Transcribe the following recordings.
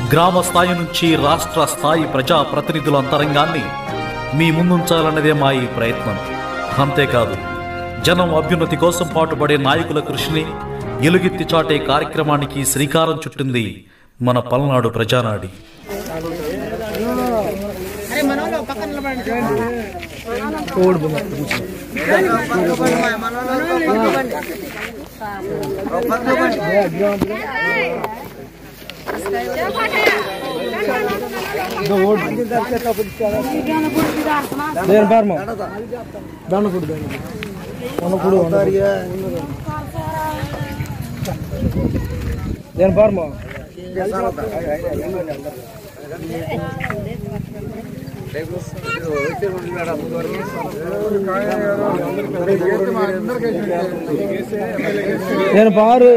గ్రామ స్థాయి నుంచి రాష్ట్ర స్థాయి ప్రజా ప్రతినిధుల అంతరంగాన్ని మీ ముందుంచాలన్నదే మా ఈ ప్రయత్నం అంతేకాదు జనం అభ్యున్నతి కోసం పాటుపడే నాయకుల కృషిని ఎలుగెత్తి చాటే కార్యక్రమానికి శ్రీకారం చుట్టింది మన పల్నాడు ప్రజానాడి దేని పార్మ దండకుడు దండకుడు దేని పార్మ నేను పారు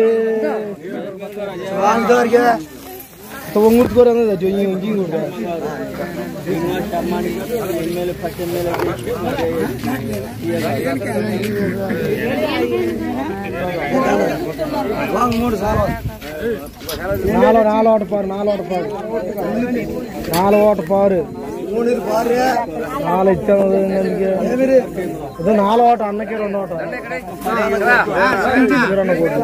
ಮುಟ್ಕೋರ ಹಿಂಗೆ ಹಿಂಗೆ నాలుగు నాలుగు ఓట పారు నాలుగు ఓట పారు నాలుగు ఓట పారు నాలుగు ఇచ్చాము ఇది నాలుగు ఓట అన్నకి రెండు ఓట రెండు కోట్లు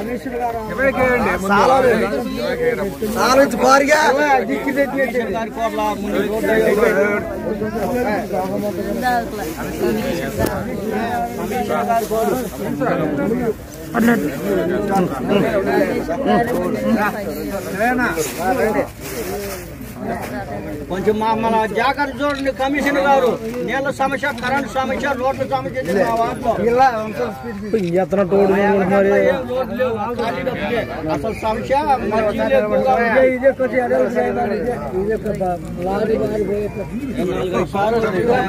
కొంచెం మా మన జాగ్రత్త చూడండి కమిషన్ గారు నీళ్ళ సమస్య కరెంట్ సమస్య రోడ్ల సమస్య ఇది మా వార్డులో. ఎత్తన తోడు మరి ఏం రోడ్లు లేవు, ఖాళీ డబ్బులే. అసలు సమస్య మధ్యలో ఎక్కువగా ఉంది. నాలుగైదు సార్లు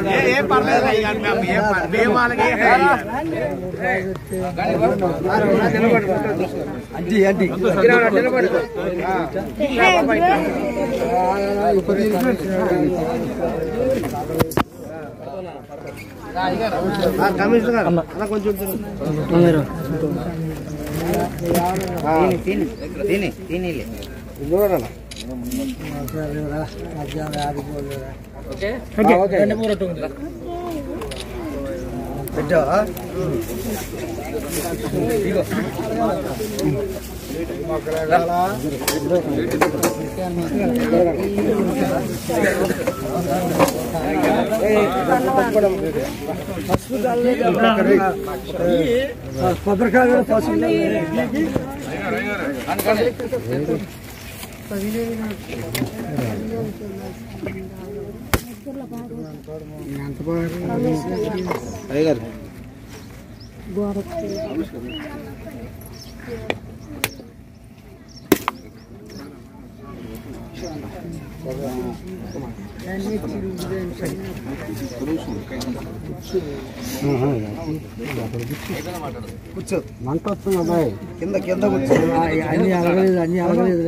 మంట వస్తుంది అబ్బాయి కింద కింద అన్ని అలగలేదు అన్ని అలగలేదు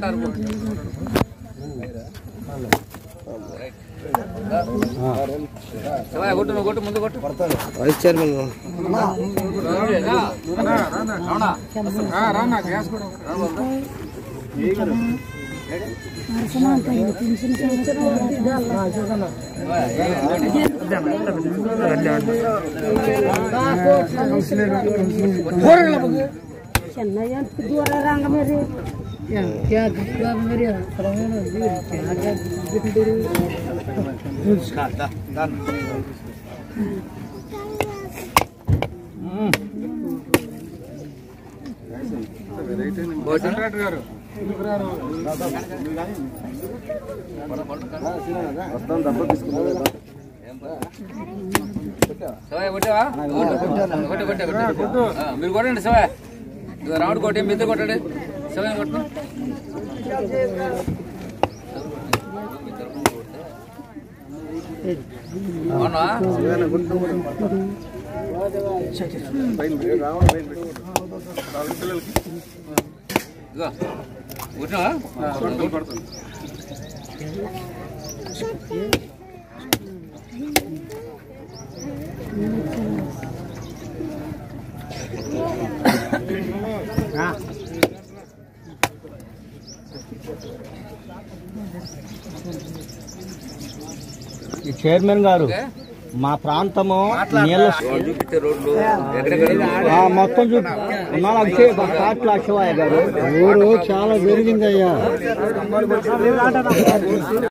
వైస్ చైర్మన్ చెన్నై అంత దూర రంగ మరి क्या दिखा मेरे శివయ్య కొట్టావా కొట్టు కొట్టు కొట్టు ఆ, మీరు కొట్టండి శివయ్య ఇదిగో రాముడు కొట్టి మీ ఇద్దరు కొట్టండి శివయ్య కొట్టు అవునా ఇదిగో కొట్టినావా ఈ చైర్మన్ గారు మా ప్రాంతము నీళ్ళ చూపించే రోడ్లు ఎక్కడెక్కడ ఆ, మొత్తం చూపి నాలుగు చే- కాట్ల శివయ్య గారు ఊరు చాలా పెరిగిందయ్యా